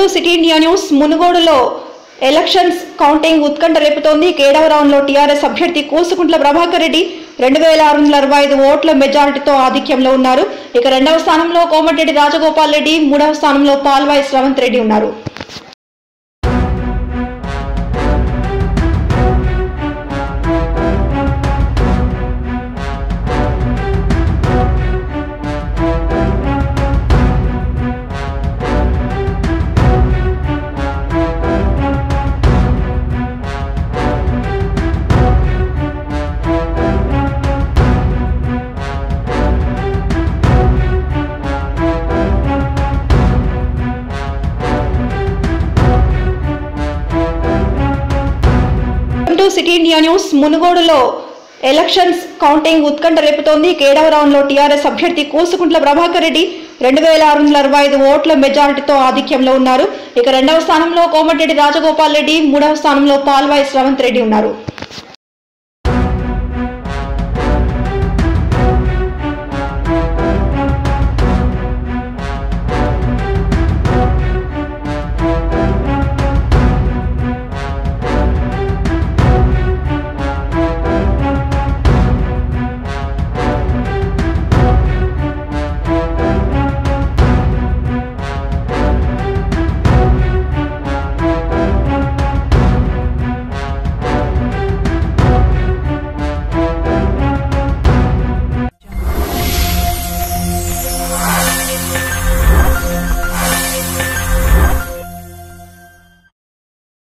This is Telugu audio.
సిటీ ఇండియా న్యూస్ మునుగోడులో ఎలక్షన్స్ కౌంటింగ్ ఉత్కంఠ రేపుతోంది కేడవ రౌండ్ లో టీఆర్ఎస్ అభ్యర్థి కోసుకుంట్ల ప్రభాకర్ రెడ్డి రెండు వేల ఆరు వందల అరవై ఐదు ఓట్ల మెజారిటీతో ఆధిక్యంలో ఉన్నారు ఇక రెండవ స్థానంలో కోమటిరెడ్డి రాజగోపాల్ రెడ్డి మూడవ స్థానంలో పాల్వాయి శ్రవంత్ రెడ్డి ఉన్నారు టు సిటీ ఇండియా న్యూస్ మునుగోడులో ఎలక్షన్స్ కౌంటింగ్ ఉత్కంఠ రేపుతోంది కేడవ రౌండ్ లో టీఆర్ఎస్ అభ్యర్థి కోసుకుంట్ల ప్రభాకర్ రెడ్డి రెండు వేల ఆరు వందల అరవై ఐదు ఓట్ల మెజారిటీతో ఆధిక్యంలో ఉన్నారు ఇక రెండవ స్థానంలో కోమటిరెడ్డి రాజగోపాల్ రెడ్డి మూడవ స్థానంలో పాల్వాయి శ్రవంత్ రెడ్డి ఉన్నారు